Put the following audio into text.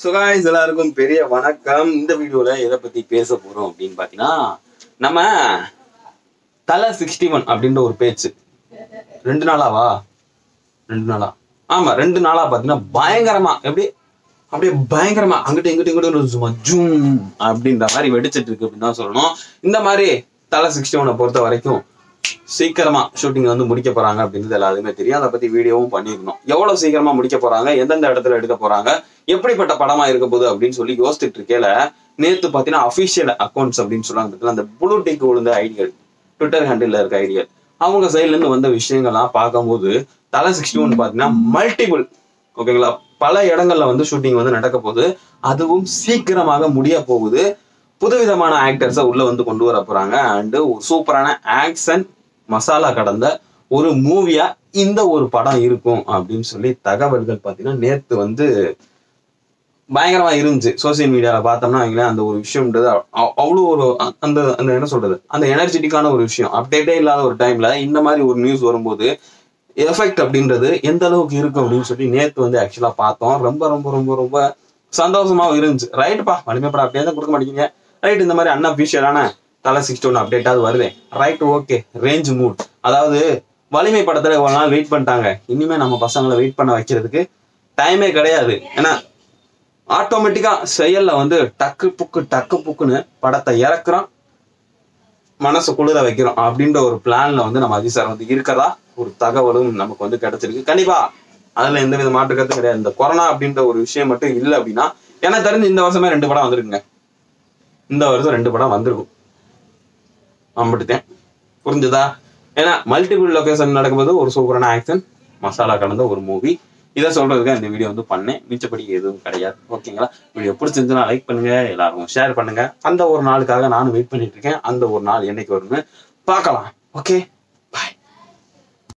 சுகாய்ஸ் எல்லாருக்கும் பெரிய வணக்கம் இந்த வீடியோல எதை பத்தி பேச போறோம் அப்படின்னு பாத்தீங்கன்னா நம்ம தலை சிக்ஸ்டி ஒன் அப்படின்ற ஒரு பேச்சு ரெண்டு நாளாவா ரெண்டு நாளா ஆமா ரெண்டு நாளா பாத்தீங்கன்னா பயங்கரமா எப்படி அப்படியே பயங்கரமா அங்கிட்டு இங்கிட்டு இங்கிட்டு சும்மா ஜூம் அப்படின்ற மாதிரி வெடிச்சிட்டு இருக்கு அப்படின்னு தான் சொல்லணும் இந்த மாதிரி தலை சிக்ஸ்டி ஒனை பொறுத்த வரைக்கும் சீக்கிரமா ஷூட்டிங் வந்து முடிக்க போறாங்க அப்படின்றது எல்லாருமே தெரியும் அதை பத்தி வீடியோவும் பண்ணிருக்கணும் எவ்வளவு சீக்கிரமா முடிக்க போறாங்க எந்தெந்த இடத்துல எடுக்க போறாங்க எப்படிப்பட்ட படமா இருக்க போகுது அப்படின்னு சொல்லி யோசிச்சுட்டு இருக்கேல நேத்து பாத்தீங்கன்னா அபிஷியல் அக்கௌண்ட்ஸ் அப்படின்னு சொல்லுவாங்க பார்த்தீங்களா, அந்த ப்ளூ டிக் விழுந்த ஐடியல் ட்விட்டர் ஹேண்டில் இருக்க ஐடியல் அவங்க சைட்ல இருந்து வந்த விஷயங்கள்லாம் பார்க்கும்போது தலை சிக்ஸ்டி ஒன் பாத்தீங்கன்னா மல்டிபிள் ஓகேங்களா பல இடங்கள்ல வந்து ஷூட்டிங் வந்து நடக்க போகுது அதுவும் சீக்கிரமாக முடிய போகுது புதுவிதமான ஆக்டர்ஸை உள்ள வந்து கொண்டு வர போறாங்க அண்டு ஒரு சூப்பரான ஆக்ஷன் மசாலா கடந்த ஒரு மூவியா இந்த ஒரு படம் இருக்கும் அப்படின்னு சொல்லி தகவல்கள் பார்த்தீங்கன்னா நேத்து வந்து பயங்கரமா இருந்துச்சு சோசியல் மீடியால பார்த்தோம்னா வைங்களேன் அந்த ஒரு விஷயம்ன்றது அவ்- அவ்வளோ ஒரு அ- அந்த அந்த என்ன சொல்றது அந்த எனர்ஜெட்டிக்கான ஒரு விஷயம் அப்டேட்டே இல்லாத ஒரு டைம்ல இந்த மாதிரி ஒரு நியூஸ் வரும்போது எஃபெக்ட் அப்படின்றது எந்த அளவுக்கு இருக்கும் அப்படின்னு சொல்லி நேத்து வந்து ஆக்சுவலா பார்த்தோம் ரொம்ப ரொம்ப ரொம்ப ரொம்ப சந்தோஷமாவும் இருந்துச்சு ரைட்டுப்பா வலிமை படம் அப்படியே தான் கொடுக்க மாட்டேங்க ரைட் இந்த மாதிரி அன்அபிஷியலான தலை சிக்ஸ்டி ஒன் அப்டேட்டாவது வருது ரைட் ஓகே ரேஞ்ச் மூட் அதாவது வலிமை படத்துல இவ்வளவு நாள் வெயிட் பண்ணிட்டாங்க இனிமே நம்ம பசங்களை வெயிட் பண்ண வைக்கிறதுக்கு டைமே கிடையாது ஏன்னா ஆட்டோமேட்டிக்கா செயல்ல வந்து டக்கு புக்கு டக்கு புக்குன்னு படத்தை இறக்குறோம் மனசு குளிர வைக்கிறோம் அப்படின்ற ஒரு பிளான்ல வந்து நம்ம அஜித் சார் வந்து இருக்கிறதா ஒரு தகவலும் நமக்கு வந்து கிடைச்சிருக்கு கண்டிப்பா அதுல எந்த வித மாற்று கருத்தும் கிடையாது இந்த கொரோனா அப்படின்ற ஒரு விஷயம் மட்டும் இல்லை அப்படின்னா எனக்கு தெரிஞ்சு இந்த வருஷமே ரெண்டு படம் வந்திருக்குங்க இந்த வருஷம் ரெண்டு படம் வந்திருக்கும் அம்பிட்டுத்தேன் புரிஞ்சுதா ஏன்னா மல்டிபிள் லொகேஷன் நடக்கும்போது ஒரு சூப்பரான ஆக்ஷன் மசாலா கலந்த ஒரு மூவி இதை சொல்றதுக்கு இந்த வீடியோ வந்து பண்ணேன் மிச்சப்படி எதுவும் கிடையாது ஓகேங்களா வீடியோ பிடிச்சிருந்துச்சுன்னா லைக் பண்ணுங்க எல்லாரும் ஷேர் பண்ணுங்க அந்த ஒரு நாளுக்காக நானும் வெயிட் பண்ணிட்டு இருக்கேன் அந்த ஒரு நாள் என்னைக்கு வரும்னு பார்க்கலாம் ஓகே